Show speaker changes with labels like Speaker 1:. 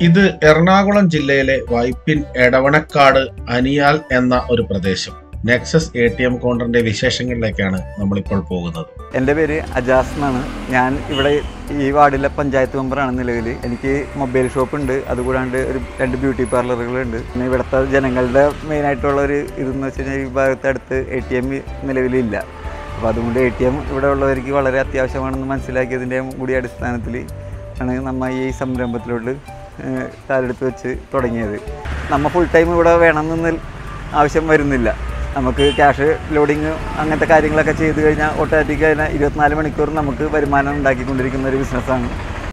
Speaker 1: ഇത് എറണാകുളം ജില്ലയിലെ വൈപ്പിൻ എടവണക്കാട് അനിയാൽ എന്ന ഒരു പ്രദേശം നെക്സസ് എ ടി എം കൗണ്ടറിന്റെ വിശേഷങ്ങളിലേക്കാണ് നമ്മളിപ്പോൾ പോകുന്നത്
Speaker 2: എൻ്റെ പേര് അജാസ് എന്നാണ് ഞാൻ ഇവിടെ ഈ വാർഡിലെ പഞ്ചായത്ത് മെമ്പറാണ് നിലവിൽ എനിക്ക് മൊബൈൽ ഷോപ്പ് ഉണ്ട് അതുകൂടാണ്ട് ഒരു രണ്ട് ബ്യൂട്ടി പാർലറുകളുണ്ട് പിന്നെ ഇവിടുത്തെ ജനങ്ങളുടെ മെയിനായിട്ടുള്ള ഒരു ഇതെന്ന് വെച്ച് കഴിഞ്ഞാൽ ഈ ഭാഗത്ത് അടുത്ത് എ ടി എം നിലവിലില്ല അപ്പോൾ അതുകൊണ്ട് എ ടി എം ഇവിടെ ഉള്ളവർക്ക് വളരെ അത്യാവശ്യമാണെന്ന് മനസ്സിലാക്കിയതിൻ്റെ കൂടി അടിസ്ഥാനത്തിൽ ആണ് നമ്മൾ ഈ സംരംഭത്തിലോട്ട് ഏഹ്, കാലെടുത്ത് വെച്ച് തുടങ്ങിയത് നമ്മൾ ഫുൾ ടൈം ഇവിടെ വേണമെന്നൊന്നും ആവശ്യം വരുന്നില്ല നമുക്ക് ക്യാഷ് ലോഡിങ് അങ്ങനത്തെ കാര്യങ്ങളൊക്കെ ചെയ്ത് കഴിഞ്ഞാൽ ഓട്ടോമാറ്റിക് അതിനെ ഇരുപത്തിനാല് മണിക്കൂർ നമുക്ക് വരുമാനം ഉണ്ടാക്കിക്കൊണ്ടിരിക്കുന്ന ഒരു ബിസിനസ്സാണ്